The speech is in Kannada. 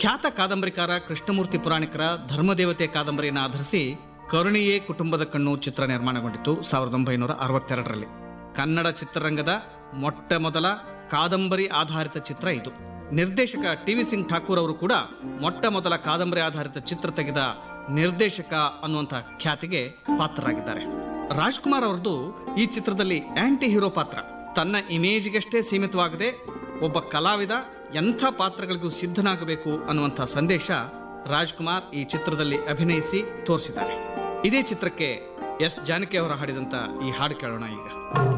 ಖ್ಯಾತ ಕಾದಂಬರಿಕಾರ ಕೃಷ್ಣಮೂರ್ತಿ ಪುರಾಣಿಕರ ಧರ್ಮದೇವತೆ ಕಾದಂಬರಿಯನ್ನು ಆಧರಿಸಿ ಕರುಣಿಯೇ ಕುಟುಂಬದ ಕಣ್ಣು ಚಿತ್ರ ನಿರ್ಮಾಣಗೊಂಡಿತು ಸಾವಿರದ ಒಂಬೈನೂರ ಅರವತ್ತೆರಡರಲ್ಲಿ ಕನ್ನಡ ಚಿತ್ರರಂಗದ ಮೊಟ್ಟ ಮೊದಲ ಕಾದಂಬರಿ ಆಧಾರಿತ ಚಿತ್ರ ಇದು ನಿರ್ದೇಶಕ ಟಿ ವಿ ಸಿಂಗ್ ಠಾಕೂರ್ ಅವರು ಕೂಡ ಮೊಟ್ಟ ಮೊದಲ ಕಾದಂಬರಿ ಆಧಾರಿತ ಚಿತ್ರ ತೆಗೆದ ನಿರ್ದೇಶಕ ಅನ್ನುವಂಥ ಖ್ಯಾತಿಗೆ ಪಾತ್ರರಾಗಿದ್ದಾರೆ ರಾಜ್ಕುಮಾರ್ ಅವರದು ಈ ಚಿತ್ರದಲ್ಲಿ ಆಂಟಿ ಹೀರೋ ಪಾತ್ರ ತನ್ನ ಇಮೇಜ್ಗಷ್ಟೇ ಸೀಮಿತವಾಗದೆ ಒಬ್ಬ ಕಲಾವಿದ ಎಂಥ ಪಾತ್ರಗಳಿಗೂ ಸಿದ್ಧನಾಗಬೇಕು ಅನ್ನುವಂಥ ಸಂದೇಶ ರಾಜ್ಕುಮಾರ್ ಈ ಚಿತ್ರದಲ್ಲಿ ಅಭಿನಯಿಸಿ ತೋರಿಸಿದ್ದಾರೆ ಇದೇ ಚಿತ್ರಕ್ಕೆ ಎಸ್ ಜಾನಕಿ ಅವರು ಹಾಡಿದಂಥ ಈ ಹಾಡು ಕೇಳೋಣ ಈಗ